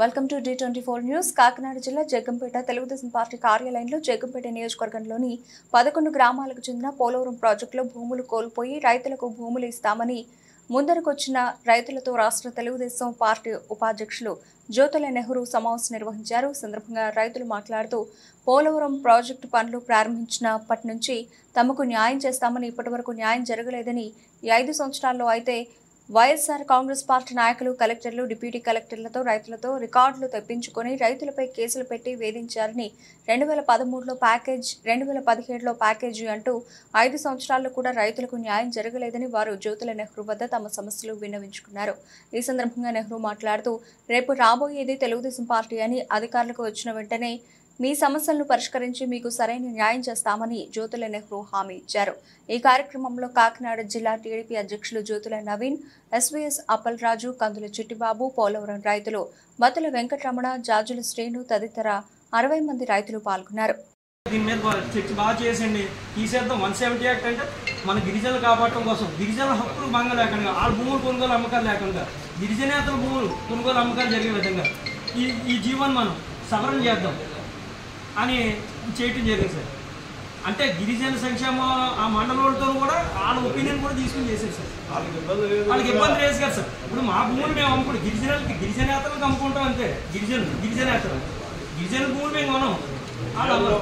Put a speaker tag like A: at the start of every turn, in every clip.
A: Welcome to the twenty four news Kakinada జిల్లా Jaggampeta Telugu Desam party కార్యాలయంలో జగ్గంపేట నియోజకవర్గంలోని పదకొండు గ్రామాలకు చెందిన పోలవరం ప్రాజెక్టులో భూములు కోల్పోయి రైతులకు భూములు ఇస్తామని ముందరకొచ్చిన రైతులతో రాష్ట్ర తెలుగుదేశం పార్టీ ఉపాధ్యక్షులు జ్యోతుల నెహ్రూ సమావేశం నిర్వహించారు ఈ సందర్భంగా రైతులు మాట్లాడుతూ పోలవరం ప్రాజెక్టు పనులు ప్రారంభించినప్పటి నుంచి తమకు న్యాయం చేస్తామని ఇప్పటివరకు న్యాయం జరగలేదని ఈ ఐదు సంవత్సరాల్లో అయితే వైఎస్ఆర్ కాంగ్రెస్ పార్టీ నాయకులు కలెక్టర్లు డిప్యూటీ కలెక్టర్లతో రైతులతో రికార్డులు తెప్పించుకొని రైతులపై కేసులు పెట్టి వేధించారని రెండు వేల పదమూడులో ప్యాకేజ్ రెండు వేల పదిహేడులో ప్యాకేజీ అంటూ ఐదు సంవత్సరాల్లో కూడా రైతులకు న్యాయం జరగలేదని వారు జ్యోతుల నెహ్రూ వద్ద తమ సమస్యలు విన్నవించుకున్నారు ఈ సందర్భంగా నెహ్రూ మాట్లాడుతూ రేపు రాబోయేది తెలుగుదేశం పార్టీ అని అధికారులకు వచ్చిన వెంటనే మీ సమస్యలను పరిష్కరించి మీకు సరైన న్యాయం చేస్తామని జ్యోతుల నెహ్రూ హామీ ఇచ్చారు ఈ కార్యక్రమంలో కాకినాడ జిల్లా టీడీపీ అధ్యక్షులు జ్యోతుల నవీన్ ఎస్వీఎస్ అప్పలరాజు కందుల చిట్టిబాబు పోలవరం రైతులు మతుల వెంకటరమణ జాజుల శ్రేణు తదితర అరవై మంది రైతులు పాల్గొన్నారు
B: దీని మీద బా- చర్చ బాగా చేసండి తీసేద్దాం వన్ సెవెంటీ యాక్ట్ అంటే మన గిరిజనులు కాపాడటం కోసం గిరిజనుల హక్కులు భంగ లేకుండా వాళ్ళ భూములు కొనుగోలు అమ్మకాలు లేకుండా గిరిజనేతల భూములు కొనుగోలు అమ్మకాలు జరిగే విధంగా ఈ ఈ జీవన్ మనం సవరణ చేద్దాం అని చేయటం జరిగింది సార్ అంటే గిరిజన సంక్షేమ ఆ మండలంతో కూడా వాళ్ళ ఒపీనియన్ కూడా తీసుకుని చేశారు సార్ వాళ్ళకి ఇబ్బంది లేదు కదా సార్ ఇప్పుడు మా భూములు మేము అమ్ముకుంటాం గిరిజనులకి గిరిజనేతలకు అమ్ముకుంటాం అంతే గిరిజనులు గిరిజనేతలు గిరిజన భూములు మేము కొనం వాళ్ళు అమ్మరు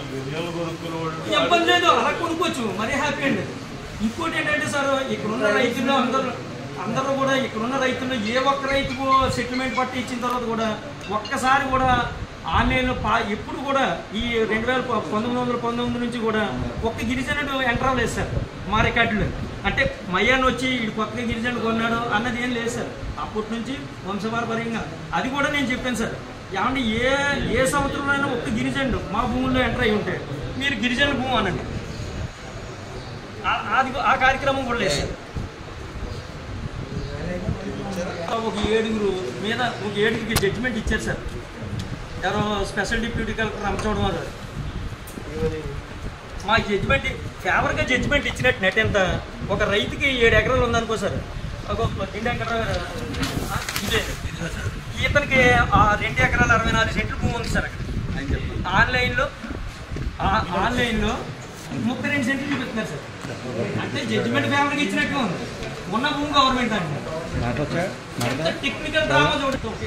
B: ఇబ్బంది లేదు అలా కొనుక్కోవచ్చు మరీ హ్యాపీ అండి ఇంకోటి ఏంటంటే సార్ ఇక్కడున్న రైతులు అందరూ అందరూ కూడా ఇక్కడున్న రైతులు ఏ ఒక్క రైతుకు సెటిల్మెంట్ పట్టి ఇచ్చిన తర్వాత కూడా ఒక్కసారి కూడా ఆన్లైన్లో పా ఎప్పుడు కూడా ఈ రెండు వేల ప- పంతొమ్మిది వందల పంతొమ్మిది నుంచి కూడా ఒక్క గిరిజనుడు ఎంటర్ లేదు సార్ మా రికార్డులో అంటే మయ్యాన్ని వచ్చి ఇటు కొత్తగా గిరిజనుడు కొన్నాడు అన్నది ఏం లేదు సార్ అప్పటి నుంచి వంశపారపర్యంగా అది కూడా నేను చెప్పాను సార్ ఏమంటే ఏ ఏ సంవత్సరంలో ఒక్క గిరిజనుడు మా భూముల్లో ఎంటర్ అయి ఉంటే మీరు గిరిజనుల భూమి అనండి ఆ- అది ఆ కార్యక్రమం కూడా లేదు సార్ ఒక ఏడుగురు మీద ఒక ఏడుగురికి జడ్జిమెంట్ ఇచ్చారు సార్ ఎవరో స్పెషల్ డిప్యూటీ కలెక్టర్ రంచవడం వారు మా జడ్జిమెంట్ ఫేవర్గా జడ్జిమెంట్ ఇచ్చినట్టు నెట్ ఎంత ఒక రైతుకి ఏడు ఎకరాలు ఉందనుకో సార్ ఒక రెండు ఎకరాలు ఆ, ఇదే ఇతనికి ఆ రెండు ఎకరాల అరవై నాలుగు సెంట్లు భూమి ఉంది సార్ అక్కడ ఆన్లైన్లో ఆ- ఆన్లైన్లో ముప్పై రెండు సెంట్లు చూపిస్తున్నారు సార్ అంటే జడ్జిమెంట్ ఫేవర్గా ఇచ్చినట్టు ఉంది ఉన్న భూమి గవర్నమెంట్ అంటే ఎంత టెక్నికల్ డ్రామా చూడండి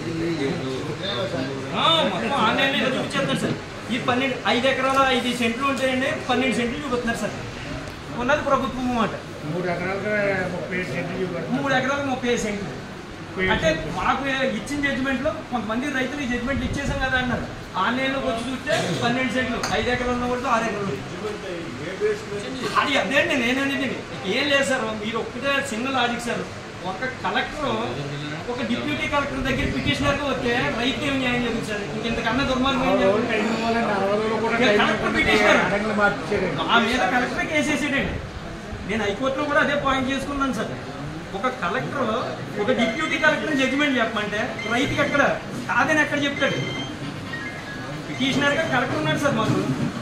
B: ఆ, మొత్తం ఆన్లైన్లో ఇలా చూపించేస్తారు సార్ ఈ పన్నెండు ఐదు ఎకరాల ఐదు సెంట్లు ఉంటాయండి పన్నెండు సెంట్లు చూపిస్తున్నారు సార్ ఉన్నది ప్రభుత్వం అన్నమాట
C: మూడు ఎకరాలుగా ముప్పై ఏడు సెంట్లు చూపారు
B: మూడు ఎకరాలకు ముప్పై ఐదు సెంట్లు అంటే మాకు ఇచ్చిన జడ్జిమెంట్లో కొంతమంది రైతులు ఈ జడ్జిమెంట్ ఇచ్చేసాం కదా అన్నారు ఆన్లైన్లోకి వచ్చి చూస్తే పన్నెండు సెంట్లు ఐదు ఎకరాలు ఉన్న కూడా ఆరు ఎకరాలు అది అదే నేను అనేది ఏం లేదు సార్ మీరు ఒక్కటే చిన్న లాజిక్ సార్ ఒక కలెక్టర్ ఒక డిప్యూటీ కలెక్టర్ దగ్గర పిటిషనర్గా వస్తే రైతు ఏం న్యాయం జరుగుతుంది సార్ ఇంతకన్నా దుర్మార్గం ఏం జరుగుతుంది?
C: టైం ఇవ్వాలంటే అరవై రోజులు కూడా
B: ఏ
C: టైం
B: కలెక్టర్
C: ఇవ్వకుండా
B: పిటిషనర్?
C: అడంగులు మార్చారండి
B: ఆ మీద కలెక్టర్ కేసేసాడండి నేను హైకోర్టులో కూడా అదే పాయింట్ చేసుకున్నాను సార్ ఒక కలెక్టర్ ఒక డిప్యూటీ కలెక్టర్ జడ్జిమెంట్ చెప్పమంటే రైతుకి ఎక్కడ కాదని ఎక్కడ చెప్తాడు పిటిషనర్గా కలెక్టర్ ఉన్నాడు సార్ మాకు